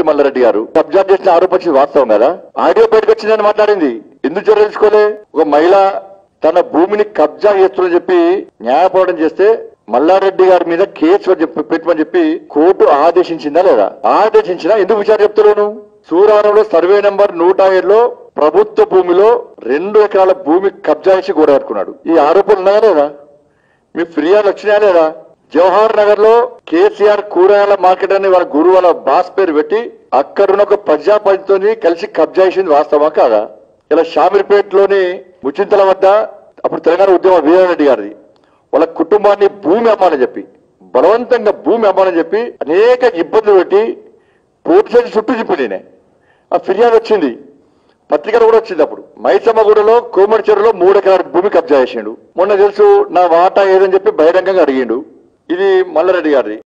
మల్లారెడ్డి గారు కబ్జా చేసిన ఆరోపించింది వాస్తవం కదా ఆడియో బయటకు వచ్చిందని మాట్లాడింది ఎందుకు చర్య తీసుకోలే ఒక మహిళ తన భూమిని కబ్జా చేస్తుందని చెప్పి న్యాయపోవడం చేస్తే మల్లారెడ్డి గారి మీద కేసు చెప్పి- పెట్టమని చెప్పి కోర్టు ఆదేశించిందా లేదా ఆదేశించినా ఎందుకు విచారణ చెప్తున్నాను సూరారంలో సర్వే నంబర్ నూట ఏడులో ప్రభుత్వ భూమిలో రెండు ఎకరాల భూమి కబ్జా చేసి గోడ కట్టుకున్నాడు ఈ ఆరోపణలు ఉన్నాయా లేదా మీ ఫిర్యాదు వచ్చినాయా లేదా జవహర్ నగర్ లో కేసీఆర్ కూరగాయల మార్కెట్ అని వాళ్ళ గురువు వాళ్ళ బాస్ పేరు పెట్టి అక్కడున్న ఒక ప్రజాపతితో కలిసి కబ్జా చేసింది వాస్తవా కాదా ఇలా షామీర్పేటలోని ముచింతల వద్ద అప్పుడు తెలంగాణ ఉద్యమ వీరారెడ్డి గారిది వాళ్ళ కుటుంబాన్ని భూమి అమ్మాలని చెప్పి బలవంతంగా భూమి అమ్మాలని చెప్పి అనేక ఇబ్బందులు పెట్టి పోలీసులు చుట్టూ చెప్పి నేనే ఆ ఫిర్యాదు వచ్చింది పత్రికలు కూడా వచ్చింది అప్పుడు మైసమ్మగూడలో కోమడి చెరువులో మూడు ఎకరాల భూమి కబ్జా చేసిండు మొన్న తెలుసు నా వాటా ఏదని చెప్పి బహిరంగంగా అడిగిండు ఇది మల్లారెడ్డి గారిది